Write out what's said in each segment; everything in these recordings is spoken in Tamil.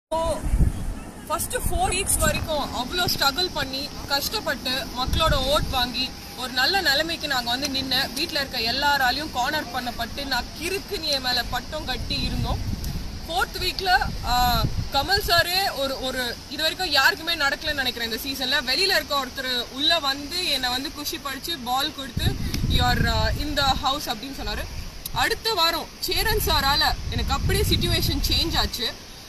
ஃபர்ஸ்ட் ஃபோர் வீக்ஸ் வரைக்கும் அவ்வளோ ஸ்ட்ரகிள் பண்ணி கஷ்டப்பட்டு மக்களோட ஓட் வாங்கி ஒரு நல்ல நிலைமைக்கு நாங்கள் வந்து நின்று வீட்டில் இருக்க எல்லாராலையும் கார்னர் பண்ணப்பட்டு நான் கிறுக்கு நீ என் மேலே பட்டம் கட்டி இருந்தோம் ஃபோர்த் வீக்ல கமல் சாரே ஒரு ஒரு இது வரைக்கும் யாருக்குமே நடக்கலன்னு நினைக்கிறேன் இந்த சீசன்ல வெளியில இருக்க ஒருத்தர் உள்ள வந்து என்னை வந்து குஷி படிச்சு பால் கொடுத்து யுவர் இந்த ஹவுஸ் அப்படின்னு சொன்னாரு அடுத்த வாரம் சேரன் சாரால எனக்கு அப்படியே சுச்சுவேஷன் சேஞ்ச் ஆச்சு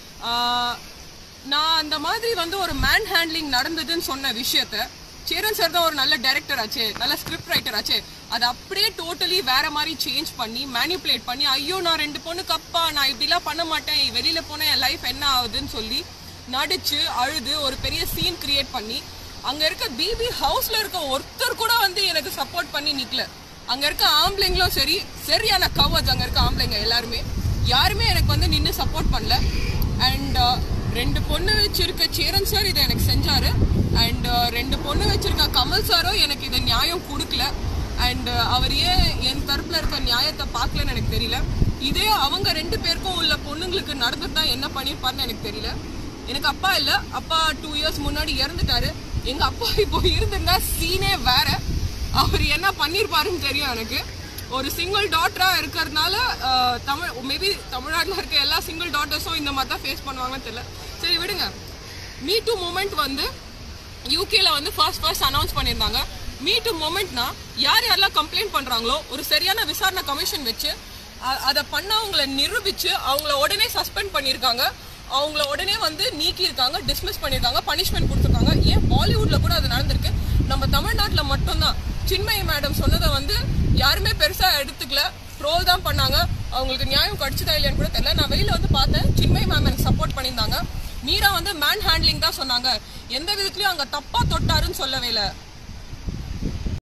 ஆஹ், நான் அந்த மாதிரி வந்து ஒரு மேன் ஹேண்ட்லிங் நடந்ததுன்னு சொன்ன விஷயத்த சேரன் சார் தான் ஒரு நல்ல டைரக்டர் ஆச்சு நல்ல ஸ்கிரிப்ட் ரைட்டர் ஆச்சு அதை அப்படியே டோட்டலி வேற மாதிரி சேஞ்ச் பண்ணி மேனிப்புலேட் பண்ணி ஐயோ நான் ரெண்டு பொண்ணுக்கு அப்பா நான் இப்படிலாம் பண்ண மாட்டேன் வெளியில போனா என் லைஃப் என்ன ஆகுதுன்னு சொல்லி நடிச்சு அழுது ஒரு பெரிய சீன் கிரியேட் பண்ணி அங்க இருக்க பிபி ஹவுஸ்ல இருக்க ஒருத்தர் கூட வந்து எனக்கு சப்போர்ட் பண்ணி நிக்கல அங்க இருக்க ஆம்பளைங்களும் சரி சரியான கவர்ஸ் அங்க இருக்க ஆம்பளைங்க எல்லாருமே யாருமே எனக்கு வந்து நின்று சப்போர்ட் பண்ணல அண்ட் ரெண்டு பொண்ணு வச்சிருக்க சேரன் சார் இதை எனக்கு செஞ்சாரு அண்ட் ரெண்டு பொண்ணு வச்சிருக்க கமல் சாரும் எனக்கு இதை நியாயம் கொடுக்கல அண்ட் அவர் ஏன் என் தரப்புல இருக்க நியாயத்தை பார்க்கலன்னு எனக்கு தெரியல இதே அவங்க ரெண்டு பேருக்கும் உள்ள பொண்ணுங்களுக்கு நடந்துட்டா என்ன பண்ணியிருப்பாருன்னு எனக்கு தெரியல எனக்கு அப்பா இல்ல அப்பா டூ இயர்ஸ் முன்னாடி இறந்துட்டாரு எங்க அப்பா இப்போ இருந்திருந்தா சீனே வேற அவர் என்ன பண்ணிருப்பாருன்னு தெரியும் எனக்கு ஒரு சிங்கிள் டாட்டரா இருக்கிறதுனால அஹ், தமிழ் மேபி தமிழ்நாட்டில் இருக்க எல்லா சிங்கிள் டாட்டர்ஸும் இந்த மாதிரி தான் ஃபேஸ் பண்ணுவாங்கன்னு தெரியல சரி விடுங்க மீ டூ மூமெண்ட் வந்து யூகேல வந்து ஃபர்ஸ்ட் ஃபர்ஸ்ட் அனௌன்ஸ் பண்ணியிருந்தாங்க மீ டூ மூமெண்ட்னா யார் யாரெல்லாம் கம்ப்ளைண்ட் பண்றாங்களோ ஒரு சரியான விசாரணை கமிஷன் வச்சு அ- அதை பண்ணவங்களை நிரூபிச்சு அவங்கள உடனே சஸ்பெண்ட் பண்ணியிருக்காங்க அவங்கள உடனே வந்து நீக்கியிருக்காங்க டிஸ்மிஸ் பண்ணியிருக்காங்க பனிஷ்மெண்ட் கொடுத்துருக்காங்க ஏன் பாலிவுட்ல கூட அது நடந்திருக்கு நம்ம தமிழ்நாட்டில் மட்டும்தான் சின்மயி மேடம் சொன்னதை வந்து யாருமே பெருசா எடுத்துக்கல ட்ரோல் தான் பண்ணாங்க அவங்களுக்கு நியாயம் கிடைச்சதா இல்லையான்னு கூட தெரியல நான் வெளியில வந்து பார்த்தேன் சின்மயி மேம் எனக்கு சப்போர்ட் பண்ணியிருந்தாங்க மீரா வந்து மேன் ஹேண்ட்லிங் தான் சொன்னாங்க எந்த விதத்துலயும் அங்க தப்பா தொட்டாருன்னு சொல்லவே இல்லை